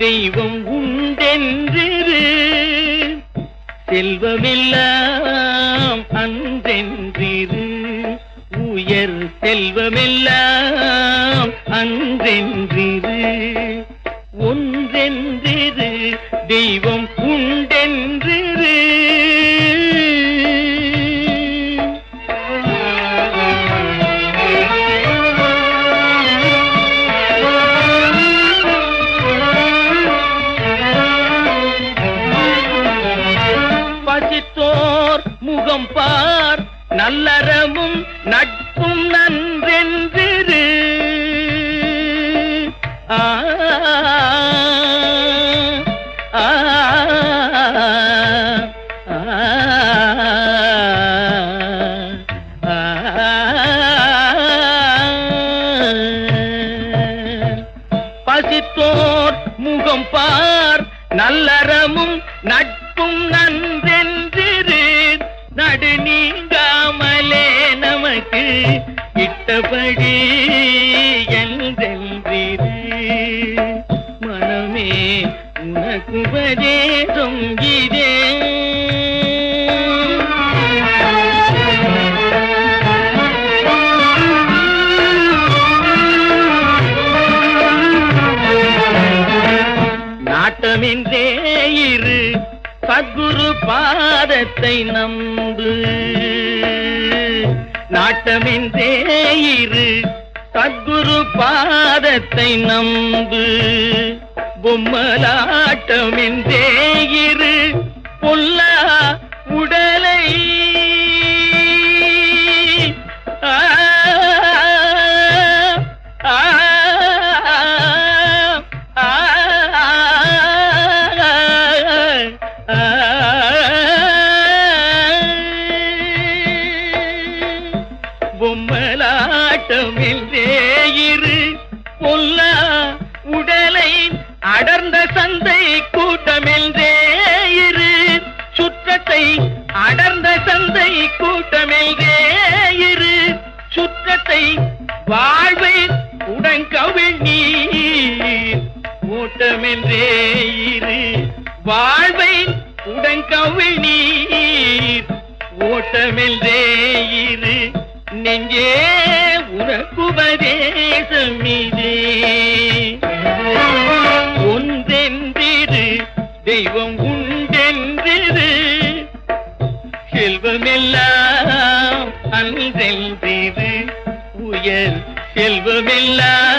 தெய்வம் உண்டென்றிரு செல்வமெல்லாம் அன்றென்றிரு உயர் செல்வமெல்லாம் அன்றென்றிரு ஒன்றென்றிரு தெய்வம் உண்டென்றிரு பசித்தோர் முகம் பார் நல்லறமும் நட்பும் நன்றென்றிரு ஆ ஆ, ஆ, பசித்தோர் முகம் பார் நல்லறமும் நட்பும் நன்றென்றிரு நடு நீங்காமலே நமக்கு இட்டபடி என்றென்றிரு மனமே உனக்கு உபதேசம் இதே நாட்டமின்றே இரு சத்குரு பாதத்தை நம்பு நாட்டமின்றே இரு சத்குரு பாதத்தை நம்பு பொம்மலாட்டமின்றே இரு பொல்லா உடலை ஆ ஆ ஆ பொம்மலாட்டமின்றே இரு பொல்லா உடலை அடர்ந்த சந்தை கூட்டமென்றே இரு சுற்றத்தை அடர்ந்த சந்தை கூட்டமென்றே இரு சுற்றத்தை வாழ்வை உடன்கவிழ் நீர் ஓட்டமென்றே இரு வாழ்வை உடன்கவிழ் நீர் ஓட்டமென்றே இரு நெஞ்சே உனக்குபதேசம் இதே ஒன்றென்றிரு தெய்வம் உண்டென்றிரு செல்வமெல்லாம் அன்றென்றிரு உயர் செல்வமெல்லாம்